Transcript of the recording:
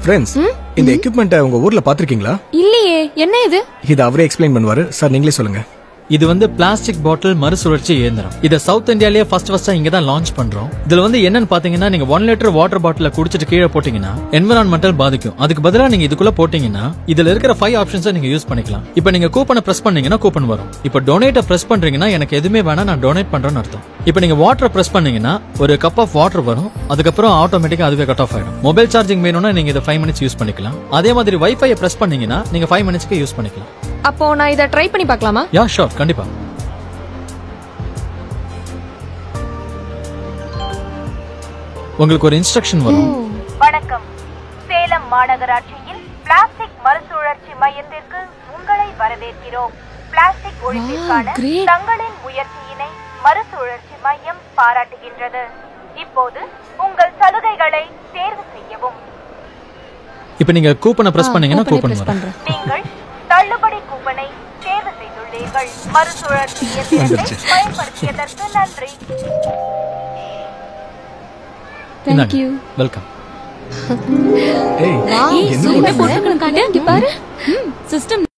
Friends இந்த எக்யூப்மெண்ட்டை உங்க ஊர்ல பாத்திருக்கீங்களா இல்லையே என்ன இது இது அவரே எக்ஸ்பிளைன் பண்ணுவாரு சார் நீங்களே சொல்லுங்க இது வந்து பிளாஸ்டிக் பாட்டில் மறுசுழற்சி இயந்திரம் இதை சவுத் இந்தியாலயே ஃபர்ஸ்ட் ஃபர்ஸ்டா இங்க தான் லான்ச் பண்றோம் இதுல வந்து என்னன்னு பாத்தீங்கன்னா நீங்க ஒன் லிட்டர் வாட்டர் பாட்டில குடிச்சிட்டு கீழே போட்டீங்கன்னா என்விரான்மெண்டல் பாதிக்கும் அதுக்கு பதிலா நீங்க இதுக்குள்ள போட்டீங்கன்னா இதுல இருக்கிற ஃபைவ் ஆப்ஷன்ஸை நீங்க யூஸ் பண்ணிக்கலாம் இப்போ நீங்க கூப்பனை பிரஸ் பண்ணீங்கன்னா கூப்பன் வரும் இப்போ டொனேட்டை பிரஸ் பண்றீங்கன்னா எனக்கு எதுவுமே வேணா நான் டொனேட் பண்றேன்னு அர்த்தம் இப்போ நீங்க வாட்டரை பிரஸ் பண்ணீங்கன்னா ஒரு கப் ஆஃப் வாட்டர் வரும் அதுக்கப்புறம் ஆட்டோமேட்டிக்கா அதுவே கட் ஆஃப் ஆயிடும் மொபைல் சார்ஜிங் வேணும்னா நீங்க இதை ஃபைவ் மினிட்ஸ் யூஸ் பண்ணிக்கலாம் அதே மாதிரி வைஃபை பிரஸ் பண்ணீங்கன்னா நீங்க ஃபைவ் மினிட்ஸ்க்கு யூஸ் பண்ணிக்கலாம் அப்போ நான் இதை ட்ரை பண்ணி பார்க்கலாமா யா ஷோர் கண்டிப்பா உங்களுக்கு ஒரு இன்ஸ்ட்ரக்ஷன் வரும் வணக்கம் சேலம் மாநகராட்சியில் பிளாஸ்டிக் மறுசுழற்சி மையத்திற்கு உங்களை வரவேற்கிறோம் பிளாஸ்டிக் ஒழிப்பிற்கான great. தங்களின் முயற்சியினை மறுசுழற்சி மையம் பாராட்டுகின்றது இப்போது உங்கள் சலுகைகளை தேர்வு செய்யவும் இப்போ நீங்க கூப்பனை பிரஸ் பண்ணீங்கன்னா கூப்பனை கூப்பன் press வரும் பண்றேன் நீங்கள் தள்ளுபடி கூப்பனை தேர்வு செய்துள்ளீர்கள் மறுசுழற்சி இயந்திரத்தை பயன்படுத்தியதற்கு நன்றி தேங்க்யூ வெல்கம் ஏய் என்ன போட்டுருக்காங்க இங்க பாரு சிஸ்டம்